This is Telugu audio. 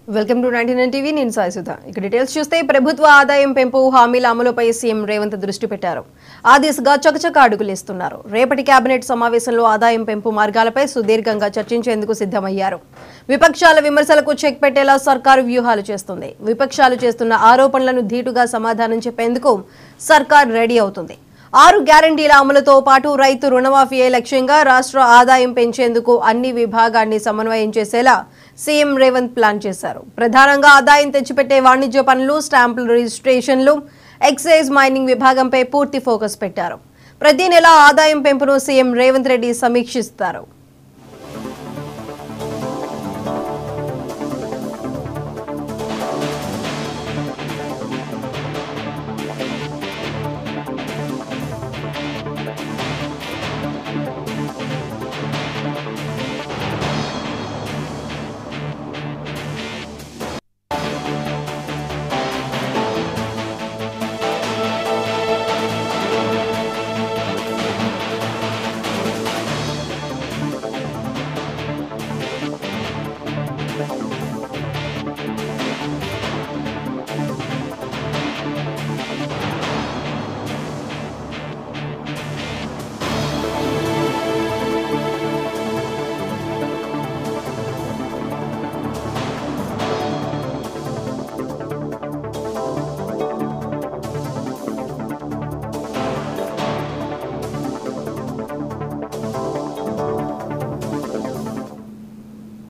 welcome to ninety nine TV నేను సాయి సుధా ఇక డీటెయిల్స్ చూస్తే ప్రభుత్వ ఆదాయం పెంపు హామీల అమలుపై సీఎం రేవంత్ దృష్టి పెట్టారు ఆ దిశగా చకచక అడుగులేస్తున్నారు రేపటి కేబినెట్ సమావేశంలో ఆదాయం పెంపు మార్గాలపై సుదీర్ఘంగా చర్చించేందుకు సిద్ధమయ్యారు విపక్షాల విమర్శలకు చెక్ పెట్టేలా సర్కారు వ్యూహాలు చేస్తుంది విపక్షాలు చేస్తున్న ఆరోపణలను ధీటుగా సమాధానం చెప్పేందుకు సర్కార్ రెడీ అవుతుంది ఆరు గ్యారంటీల అమలుతో పాటు రైతు రుణమాఫీయే లక్ష్యంగా రాష్ట్ర ఆదాయం పెంచేందుకు అన్ని విభాగాన్ని సమన్వయం చేసేలా సీఎం రేవంత్ ప్లాన్ చేశారు ప్రధానంగా ఆదాయం తెచ్చిపెట్టే వాణిజ్య పనులు స్టాంపుల రిజిస్ట్రేషన్లు ఎక్సైజ్ మైనింగ్ విభాగంపై పూర్తి ఫోకస్ పెట్టారు ప్రతి నెల ఆదాయం పెంపును సీఎం రేవంత్ రెడ్డి సమీక్షిస్తారు